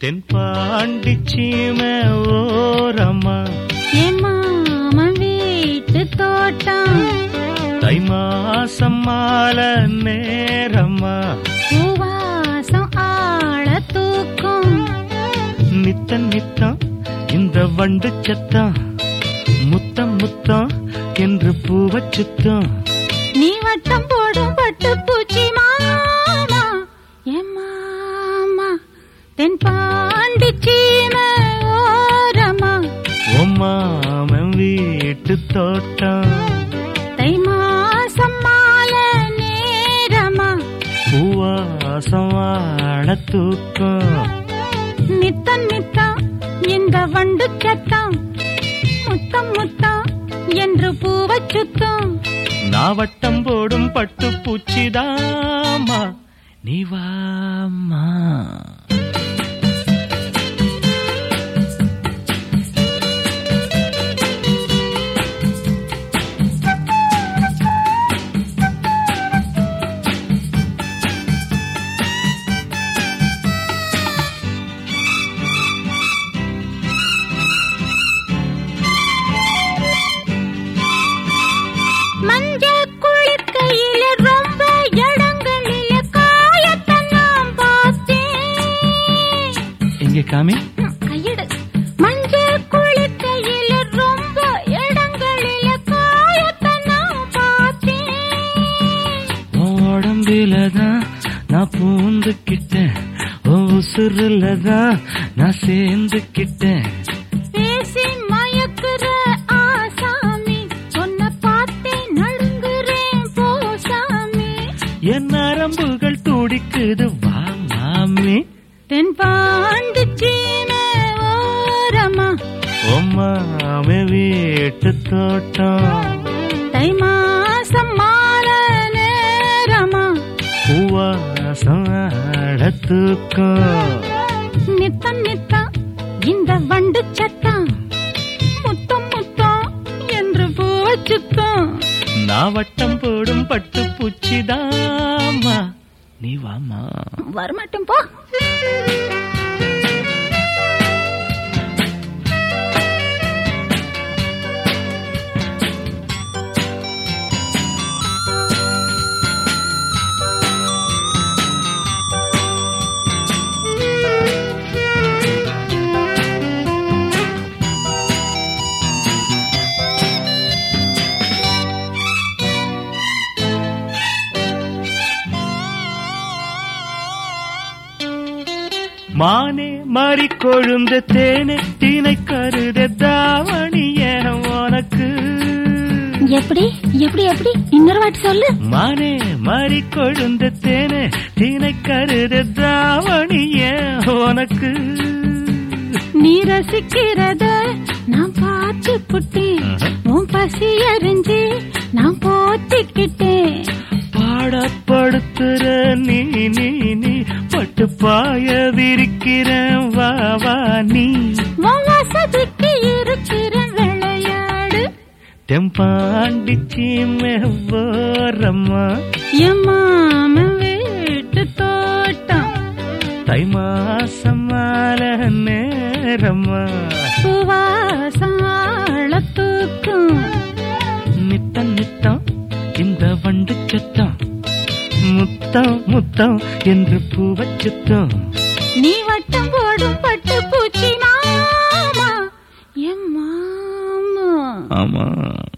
தென்பாண்டி சீமை ஓரம்மா என் மாமன் வீட்டு தோட்டம் தை மாசம் மாலை நேரம்மா பூவாசம் ஆள தூக்கும் நித்தம் நித்தம் இந்த வண்டு சத்தம் முத்தம் முத்தம் என்று பூவச் சுத்தம் நீ வட்டம் போடும் பட்டு பூச்சி மாமா என் மாமா தென் பாண்டி சீமை ஓரமா உம்மாமன் வீட்டு தோட்டம் தை மாசம் மாலை நேரமா பூவாசம் வாழ தூக்கம் நித்தம் நித்தம் இந்த வண்டு சத்தம் முத்தம் முத்தம் என்று பூவச் சுத்தம் நாவட்டம் போடும் பட்டு பூச்சிதாமா நீ வாமா மஞ்ச குளிக்கையில ரொம்ப இடங்களில காயத்தை நான் பார்த்தேன் எங்க காமி கையெடு மஞ்ச குளிக்கையில ரொம்ப இடங்களில காயத்தை நான் பார்த்தேன் உன் உடம்பிலதான் நான் பூந்துக்கிட்டேன் உன் உசுருலதான் நான் சேர்ந்துக்கிட்டேன் பேசி மயக்குற ஆசாமி சொன்ன பார்த்தே நடுங்குறேன் போசாமி என் நரம்புகள் துடிக்குது வா மாமி தென் பாண்டு சீமை ஓரமா உம்மாமே வீட்டு தோட்டம் தை மாசம் மாலை நேரமா பூவாசம் ஆட தூக்கம் நித்தம் நித்தம் இந்த வண்டு சத்தம் முத்தம் முத்தம் என்று பூவச்சுத்தம் நான் வட்டம் போடும் பட்டு பூச்சிதாமா நீ வாமா வரமாட்டோம் போ மானே மாறி கொழுந்த தேனே தீனை கருத தாவணிய உனக்கு எப்படி எப்படி எப்படி இன்னொரு வாட்டி சொல்லு மானே மாறி கொழுந்த தேனே தீனை கருத தாவணிய உனக்கு நீ ரசிக்கிறத நான் பார்த்து புட்டேன் உன் பசி அறிஞ்சு நான் போத்திக்கிட்டேன் பாடப்படுத்துற நீ நீ நீ பட்டு பாய விரிக்கிறேன் வா வா நீ உன் வசதிக்கு இருக்கிற விளையாடு தெம்பாண்டி சீமை ஓரம்மா என் மாமன் வீட்டு தோட்டம் தை மாசம் மாலை நேரம்மா சுவாசாள தூக்கும் நித்தம் நித்தம் இந்த வண்டு சத்தம் முத்தம் முத்தம் என்று பூவச் சுத்தம் நீ வட்டம் போடும் பட்டு பூச்சி மாமா என் மாமா ஆமா